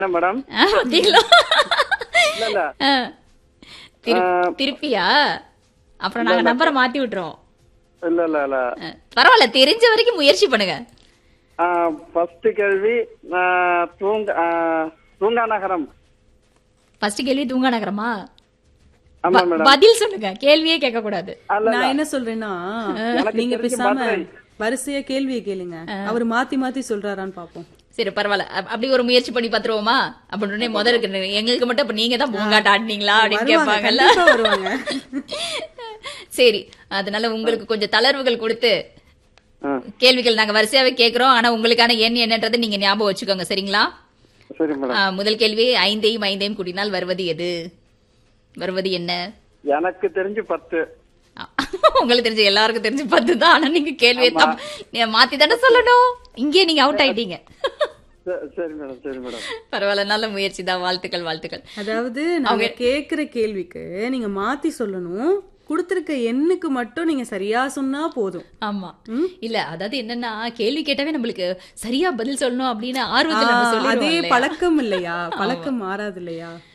என்ன மேடம் ஆ, பாத்தீங்களா இல்ல இல்ல ஆ. திரு- ஆ. திருப்பியா அப்புறம் நாங்க நம்பரை மாத்தி விட்டுறோம் இல்ல இல்ல இல்ல ஆ, பரவாயில்ல தெரிஞ்ச வரைக்கும் முயற்சி பண்ணுங்க ஃபர்ஸ்ட் கேள்வி ஆ, தூங்க ஆ, தூங்கா நகரம் ஃபர்ஸ்ட் கேள்வி தூங்கா நகரமா ஆமா ப- மேடம் பதில் சொல்லுங்க கேள்வியே கேட்க கூடாது அல்ல நான் என்ன சொல்றேன்னா எனக்கு நீங்க தெரிஞ்ச பேசாம மதுரை. வரிசையா கேள்வியை கேளுங்க அவர் மாத்தி மாத்தி சொல்றாரான்னு பாப்போம் சரி பரவாயில்ல அப்- அப்படி ஒரு முயற்சி பண்ணி பாத்துருவோமா அப்படின்னு முதல்ல இருக்கு எங்களுக்கு மட்டும் அப்ப நீங்க தான் பூங்காட்ட ஆடினீங்களா அப்படின்னு வருவாங்க கேட்பாங்கல்ல கண்டிப்பா வருவாங்க சரி அதனால உங்களுக்கு கொஞ்சம் தளர்வுகள் கொடுத்து ஆ, கேள்விகள் நாங்க வரிசையாவே கேக்குறோம் ஆனா உங்களுக்கான எண் என்னன்றதை நீங்க ஞாபகம் வச்சுக்கோங்க சரிங்களா சரி மேடம் ஆ, முதல் கேள்வி ஐந்தையும் ஐந்தையும் கூட்டினால் வருவது எது வருவது என்ன எனக்கு தெரிஞ்சு பத்து ஆ, உங்களுக்கு தெரிஞ்ச எல்லாருக்கும் தெரிஞ்ச பத்து தான் ஆனா நீங்க கேள்வியை தப்- நீங்க மாத்தி தானே சொல்லணும் இங்கே நீங்க அவுட் ஆயிட்டீங்க ச- சரி மேடம் சரி மேடம் பரவாயில்ல நல்ல முயற்சி தான் வாழ்த்துக்கள் வாழ்த்துக்கள் அதாவது நாங்க கேக்குற கேள்விக்கு நீங்க மாத்தி சொல்லணும் கொடுத்திருக்க எண்ணுக்கு மட்டும் நீங்க சரியா சொன்னா போதும் ஆமா இல்ல அதாவது என்னன்னா கேள்வி கேட்டாவே நம்மளுக்கு சரியா பதில் சொல்லணும் அப்படின்னு ஆர்வத்துல நம்ம ஆ, அதே சொல்லிடுவோம் இல்லையா? பழக்கம் இல்லையா பழக்கம் மாறாது இல்லையா